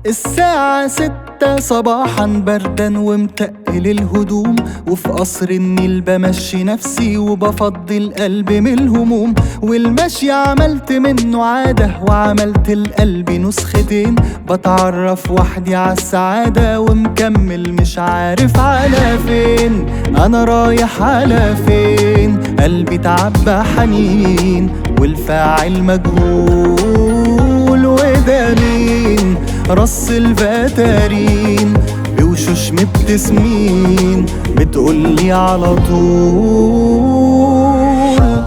الساعة ستة صباحا بردا ومتقل الهدوم وفي قصر النيل بمشي نفسي وبفضي القلب من الهموم والمشي عملت منه عادة وعملت القلب نسختين بتعرف وحدي عالسعادة ومكمل مش عارف على فين أنا رايح على فين قلبي تعبى حنين والفاعل مجهول وده مين رص الفتارين بوشوش مبتسمين بتقولي على طول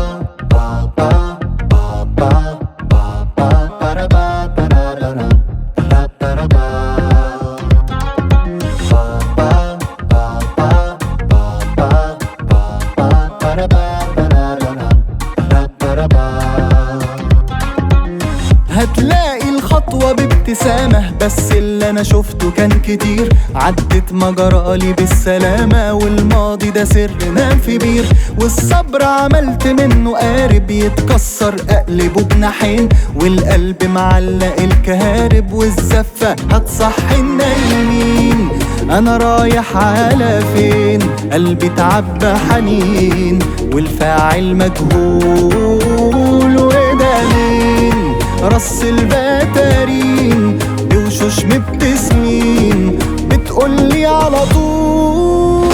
هتلاقي الخطوة بابتسامة بس اللي أنا شفته كان كتير عدت مجرالي بالسلامة والماضي ده سر نام في بير والصبر عملت منه قارب يتكسر أقلبه بناحين والقلب معلق الكهارب والزفة هتصحي النايمين أنا رايح على فين قلبي تعبى حنين والفاعل مجهول وده مين رص البتارين بوشوش مبتسمين بتقولي على طول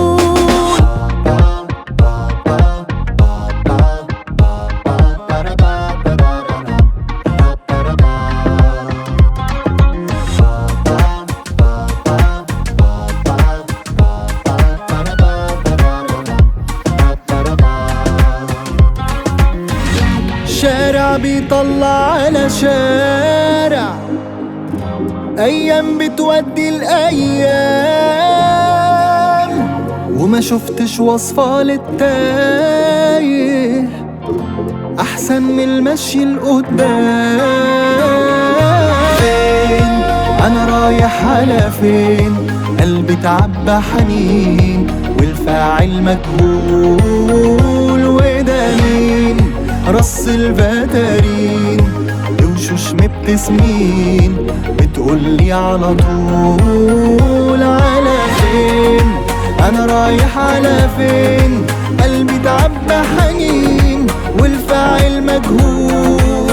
شارع بيطلع على شارع ايام بتودي الايام وما شفتش وصفة للتايه احسن من المشي لقدام فين انا رايح على فين قلبي تعبى حنين والفاعل مجهول وده مين رص الفتارين بوشوش مبتسمين بتقولي على طول على فين انا رايح على فين قلبي تعبى حنين والفاعل مجهول